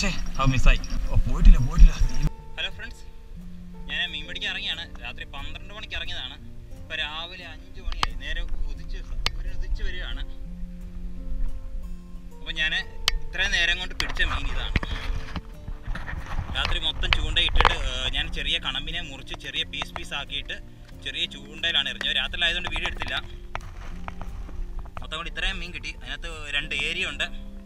ഛേ ആ മിസ്സായി ഓ പോയിട്ടില്ല പോയിട്ടില്ല ഹലോ ഫ്രണ്ട്സ് ഞാൻ മീൻ പിടിക്കാൻ ഇറങ്ങിയാണ് രാത്രി പന്ത്രണ്ട് മണിക്ക് ഇറങ്ങിയതാണ് ഇപ്പോൾ രാവിലെ അഞ്ച് മണിയായി നേരെ ഉദിച്ച് സൂര്യൻ ഉദിച്ച് വരികയാണ് അപ്പോൾ ഞാൻ ഇത്രയും നേരം കൊണ്ട് പിടിച്ച മീൻ ഇതാണ് രാത്രി മൊത്തം ചൂണ്ടയിട്ടിട്ട് ഏർ, ഞാൻ ചെറിയ കണമ്പിനെ മുറിച്ച് ചെറിയ പീസ് പീസ് ആക്കിയിട്ട് ചെറിയ ചൂണ്ടയിലാണ് എറിഞ്ഞത് രാത്രി ആയതുകൊണ്ട് വീഡിയോ എടുത്തില്ല മൊത്തം കൂടി ഇത്രയും മീൻ കിട്ടി അതിനകത്ത് രണ്ട് ഏരിയ ഉണ്ട്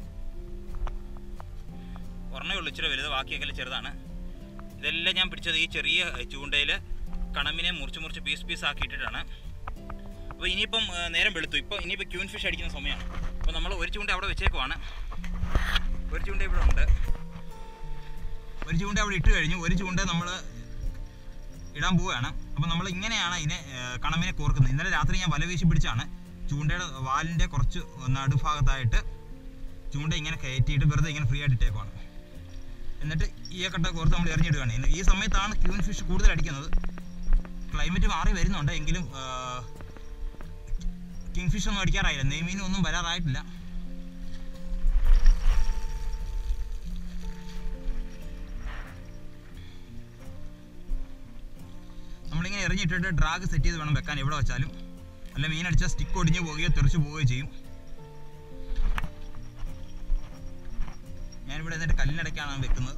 ഒരെണ്ണേ ഉള്ളൂ ഇച്ചിരി വലുത് ബാക്കിയൊക്കെ ചെറുതാണ് ഇതെല്ലാം ഞാൻ പിടിച്ചത് ഈ ചെറിയ ചൂണ്ടയിൽ കണമ്പിനെ മുറിച്ച് മുറിച്ച് പീസ് പീസ് ആക്കിയിട്ടിട്ടാണ് അപ്പോൾ ഇനിയിപ്പം ആ, നേരം വെളുത്തു ഇപ്പോൾ ഇനിയിപ്പോൾ ക്യൂൻ ഫിഷ് അടിക്കുന്ന സമയമാണ് അപ്പോൾ നമ്മൾ ഒരു ചൂണ്ട അവിടെ വെച്ചേക്കുവാണ് ഒരു ചൂണ്ട ഇവിടെ ഉണ്ട് ഒരു ചൂണ്ട അവിടെ ഇട്ട് കഴിഞ്ഞു ഒരു ചൂണ്ട നമ്മൾ ഇടാൻ പോവുകയാണ് അപ്പോൾ നമ്മൾ ഇങ്ങനെയാണ് ഇതിനെ ഏർ, കണമ്പിനെ കോർക്കുന്നത് ഇന്നലെ രാത്രി ഞാൻ വല വീശി പിടിച്ചാണ് ചൂണ്ടയുടെ വാലിൻ്റെ കുറച്ച് നടുഭാഗത്തായിട്ട് ചൂണ്ട ഇങ്ങനെ കയറ്റിയിട്ട് വെറുതെ ഇങ്ങനെ ഫ്രീ ആയിട്ട് ഇട്ടേക്കുവാണ് എന്നിട്ട് ഈ കട്ട കോർത്ത് നമ്മൾ എറിഞ്ഞിടുകയാണ് ഇന്ന് ഈ സമയത്താണ് ക്യൂൻ ഫിഷ് കൂടുതൽ അടിക്കുന്നത് ക്ലൈമറ്റ് മാറി വരുന്നുണ്ട് എങ്കിലും കിങ് ഫിഷ് ഒന്നും അടിക്കാറായില്ല നെയ്മീനും ഒന്നും വരാറായിട്ടില്ല നമ്മളിങ്ങനെ എറിഞ്ഞിട്ടിട്ട് ഡ്രാഗ് സെറ്റ് ചെയ്ത് വേണം വെക്കാൻ എവിടെ വെച്ചാലും അല്ല മീൻ അടിച്ചാൽ സ്റ്റിക്ക് ഒടിഞ്ഞു പോവുകയോ തെറിച്ച് പോവുകയോ ചെയ്യും ഞാനിവിടെ എന്നിട്ട് കല്ലിനടയ്ക്കാണ് വെക്കുന്നത്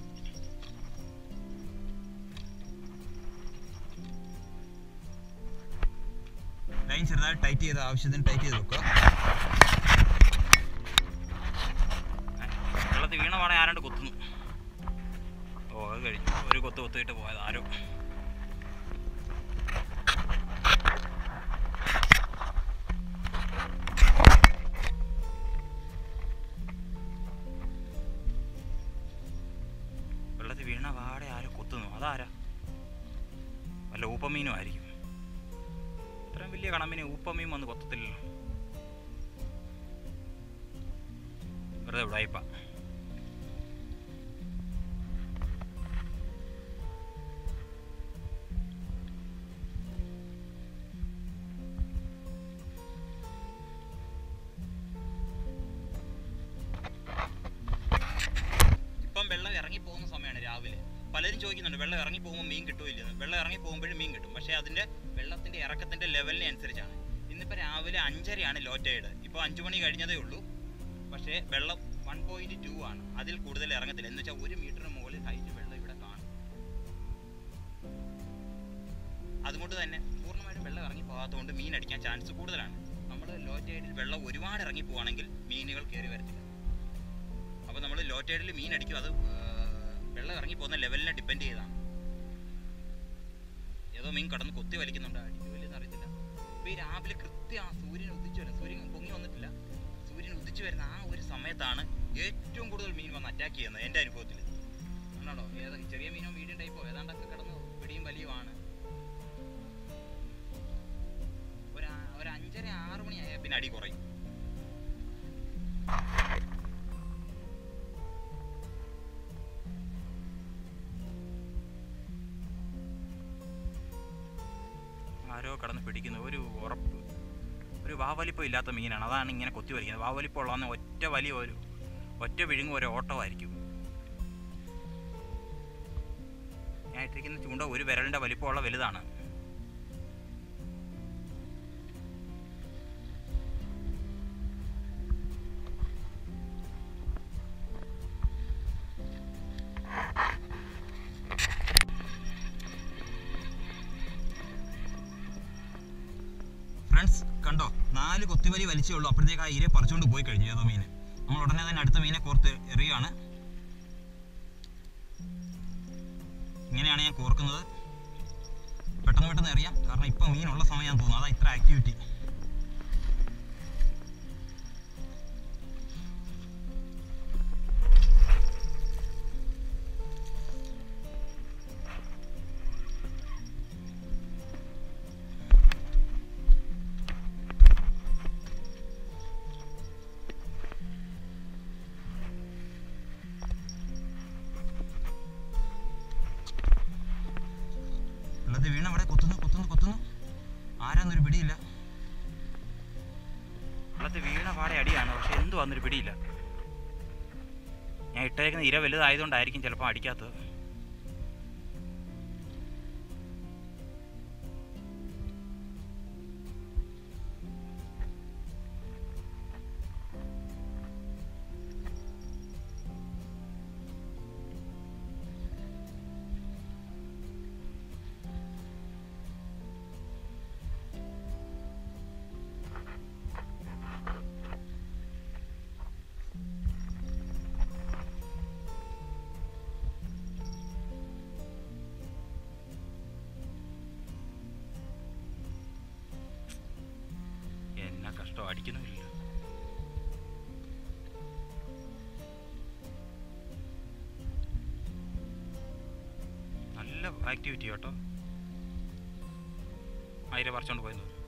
ലൈൻ ചെറുതായി ടൈറ്റ് ചെയ്ത് ആവശ്യത്തിന് ടൈറ്റ് ചെയ്ത് വെക്കുക വെള്ളത്തിൽ വീണ പാടെ ആരാണ്ട് കൊത്തുന്നു ഓ അത് കഴിഞ്ഞു ഒരു കൊത്ത് കൊത്തിയിട്ട് പോയത് ആരോ വെള്ളത്തിൽ വീണ പാടെ ആരോ കൊത്തുന്നു അതാരാ വല്ല ഊപ്പമീനും ആയിരിക്കും ഇത്രയും വലിയ കണമ്പിനെ ഊപ്പമീൻ വന്ന് കൊത്തത്തില്ലല്ലോ വെറുതെ ഉടായിപ്പ ഇപ്പം വെള്ളം ഇറങ്ങി പോകുന്ന സമയമാണ് രാവിലെ പലരും ചോദിക്കുന്നുണ്ട് വെള്ളം ഇറങ്ങി പോകുമ്പോൾ മീൻ കിട്ടുമില്ലെന്ന് വെള്ളം ഇറങ്ങി പോകുമ്പോഴും മീൻ കിട്ടും പക്ഷേ അതിൻ്റെ വെള്ളത്തിൻ്റെ ഇറക്കത്തിൻ്റെ ലെവലിനെ അനുസരിച്ചാണ് ഇന്നിപ്പോൾ രാവിലെ അഞ്ചരയാണ് ലോ ടൈഡ് ഇപ്പോൾ അഞ്ച് മണി കഴിഞ്ഞതേ ഉള്ളൂ പക്ഷേ വെള്ളം വൺ പോയിന്റ് ടു ആണ് അതിൽ കൂടുതൽ ഇറങ്ങത്തില്ല എന്ന് വെച്ചാൽ ഒരു മീറ്ററിന് മുകളിൽ ഹൈറ്റ് വെള്ളം ഇവിടെ കാണും അതുകൊണ്ട് തന്നെ പൂർണ്ണമായിട്ടും വെള്ളം ഇറങ്ങി പോകാത്തതുകൊണ്ട് മീൻ അടിക്കാൻ ചാൻസ് കൂടുതലാണ് നമ്മൾ ലോ ടൈഡിൽ വെള്ളം ഒരുപാട് ഇറങ്ങി പോവാണെങ്കിൽ മീനുകൾ കയറി വരത്തില്ല അപ്പോൾ നമ്മൾ ലോ ടൈഡിൽ മീൻ അടിക്കും അത് ഏർ, വെള്ളം ഇറങ്ങി പോകുന്ന ലെവലിനെ ഡിപ്പെൻഡ് ചെയ്താണ് ഏതോ മീൻ കടന്ന് കൊത്തി വലിക്കുന്നുണ്ട് അടിക്കുമില്ലെന്ന് അറിയത്തില്ല അപ്പോൾ ഈ രാവിലെ കൃത്യം ആ സൂര്യൻ ഉദിച്ചു വരുന്നത് സൂര്യൻ പൊങ്ങി വന്നിട്ടില്ല സൂര്യൻ ഉദിച്ചു വരുന്ന ആ ഒരു സമയത്താണ് ഏറ്റവും കൂടുതൽ മീൻ വന്ന് അറ്റാക്ക് ചെയ്യുന്നത് എൻ്റെ അനുഭവത്തിൽ ആണോ ഏതാ ചെറിയ മീനോ മീഡിയം ടൈപ്പോ ഏതാണ്ടൊക്കെ കിടന്ന് പിടിയും വലിയുമാണ് ഒരു ആ- ഒരു അഞ്ചര ആറ് മണിയായാൽ പിന്നെ അടി കുറയും ആരോ കടന്ന് പിടിക്കുന്നു ഒരു ഉറപ്പ് ഒരു വാവലിപ്പം ഇല്ലാത്ത മീനാണ് അതാണ് ഇങ്ങനെ കൊത്തി വലിക്കുന്നത് വാവലിപ്പം ഉള്ളതെന്ന് ഒറ്റ വലിയ ഒരു ഒറ്റ വിഴുങ്ങും ഒരു ഓട്ടമായിരിക്കും ഞാൻ ഇട്ടിരിക്കുന്ന ചൂണ്ട ഒരു വിരലിൻ്റെ വലിപ്പമുള്ള വലുതാണ് ഫ്രണ്ട്സ് കണ്ടോ നാല് കൊത്തിവലി വലിച്ചേ ഉള്ളൂ അപ്പോഴത്തേക്ക് ആ ഇര പറിച്ചുകൊണ്ട് പോയി കഴിഞ്ഞു ഏതോ മീൻ നമ്മൾ ഉടനെ തന്നെ അടുത്ത മീനെ കോർത്ത് എറിയുകയാണ് ഇങ്ങനെയാണ് ഞാൻ കോർക്കുന്നത് പെട്ടെന്ന് പെട്ടെന്ന് എറിയാം കാരണം ഇപ്പം മീനുള്ള സമയം തോന്നുന്നു അതാ ഇത്ര ആക്ടിവിറ്റി വെള്ളത്തിൽ വീണ അവിടെ കൊത്തുന്നു കൊത്തുന്നു കൊത്തുന്നു ആരാന്നൊരു പിടിയില്ല വെള്ളത്തിൽ വീണ പാടെ അടിയാണ് പക്ഷെ എന്ത് വന്നൊരു പിടിയില്ല ഞാൻ ഞാൻ ഇട്ടേക്കുന്ന ഇര വലുതായതുകൊണ്ടായിരിക്കും ചിലപ്പോൾ അടിക്കാത്തത് എന്നാ കഷ്ടം അടിക്കുന്നുമില്ല നല്ല ആക്ടിവിറ്റി കേട്ടോ ആയിരം പറിച്ചോണ്ട് പോയെന്ന് തോന്നുന്നു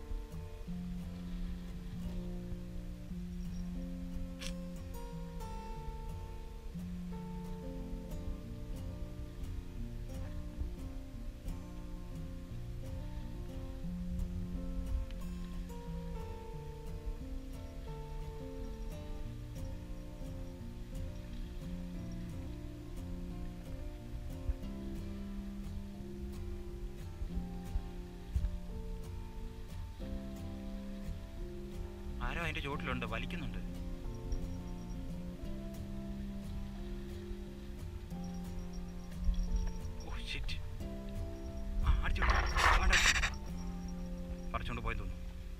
ആരോ അതിന്റെ ചുവട്ടിലുണ്ട് വലിക്കുന്നുണ്ട് ഓ ഷിറ്റ് ആ അടിച്ചു വേണ്ട പറിച്ചോണ്ട് പോയി തോന്നുന്നു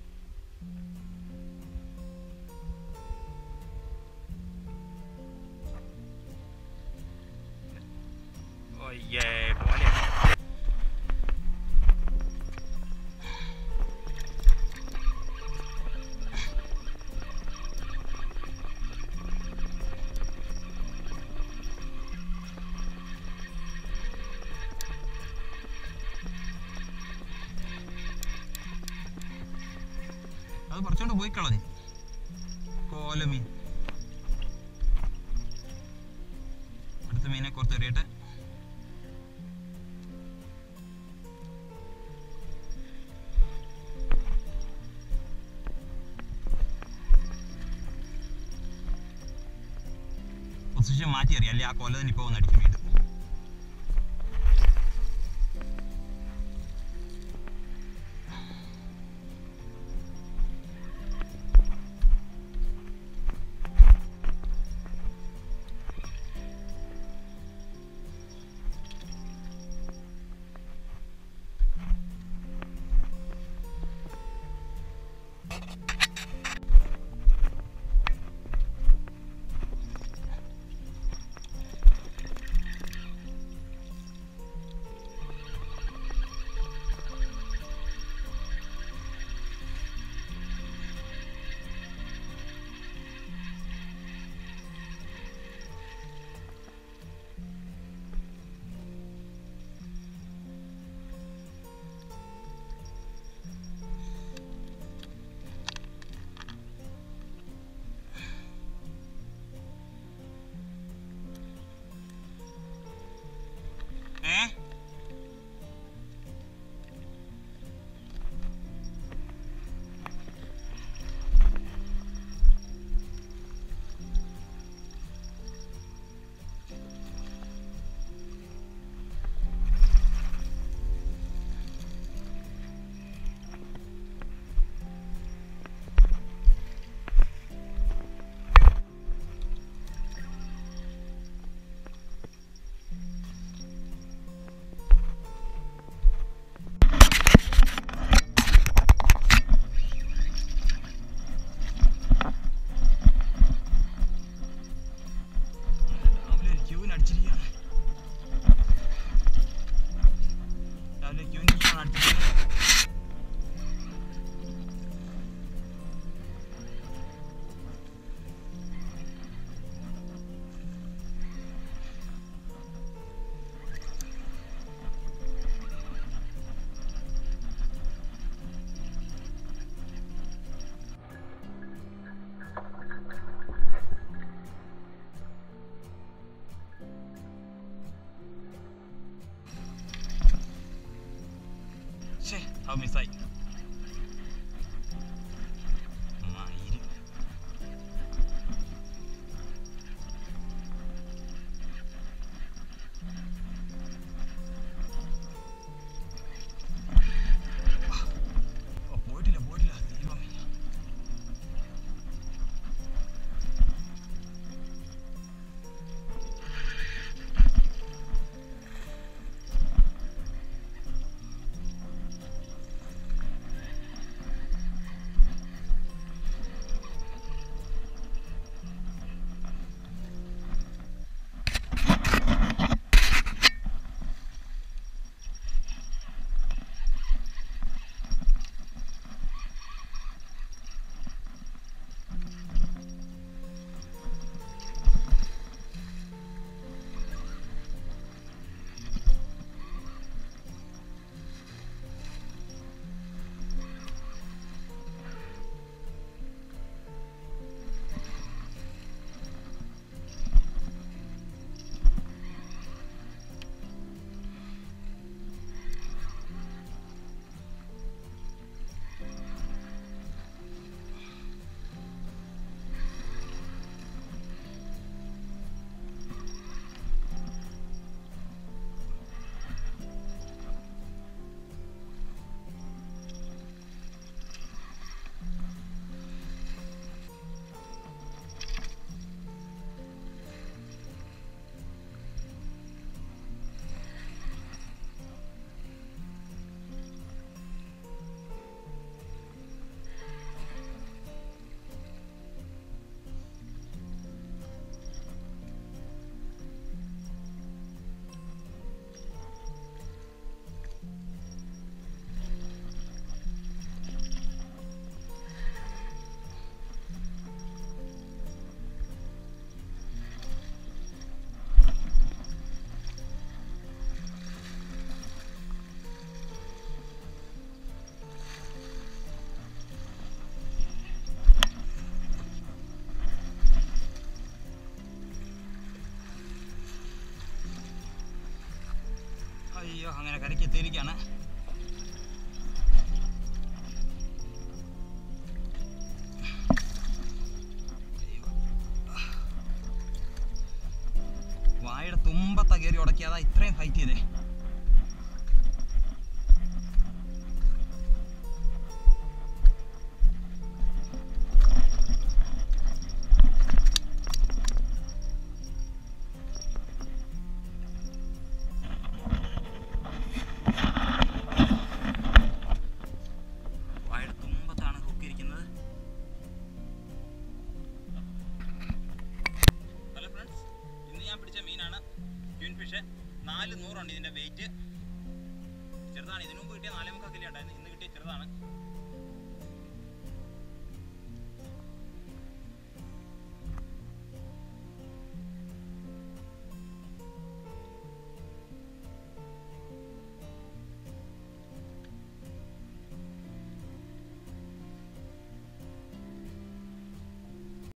ഓയ്യേ പോലെ അത് പറിച്ചോണ്ട് പോയി കളഞ്ഞു കോലമീൻ അടുത്ത മീനെ കുറച്ച് എറിയട്ടെ പൊസിഷൻ മാറ്റി അറിയാം അല്ലെ ആ കൊല തന്നെ ഇപ്പൊ വന്ന് അടിക്കും വീണ്ടും ഏ രാവിലെ ഒരു ക്യൂവിന് അടിച്ചിരിക്കുകയാണ് രാവിലെ ക്യൂവിന് അടിച്ചിരിക്കുന്നത് ഛേ അത് മിസ്സായി മയില് അങ്ങനെ കരയ്ക്ക് എത്തിയിരിക്കുകയാണ് വായുടെ തുമ്പത്ത കയറി ഉടക്കിയതാ ഇത്രയും ഫൈറ്റ് ചെയ്തേ വായുടെ തുമ്പത്താണ് ഹുക്കിരിക്കുന്നത് ഹലോ ഫ്രണ്ട്സ് ഇന്ന് ഞാൻ പിടിച്ച മീനാണ് ക്യൂൻ ഫിഷ് നാല് നൂറുണ്ട് ഇതിൻ്റെ വെയിറ്റ് ചെറുതാണ് ഇതിനു മുമ്പ് കിട്ടിയ നാലേ മുക്കാൽ കിലോ ഉണ്ടായിരുന്നു ഇന്ന് കിട്ടിയ ചെറുതാണ്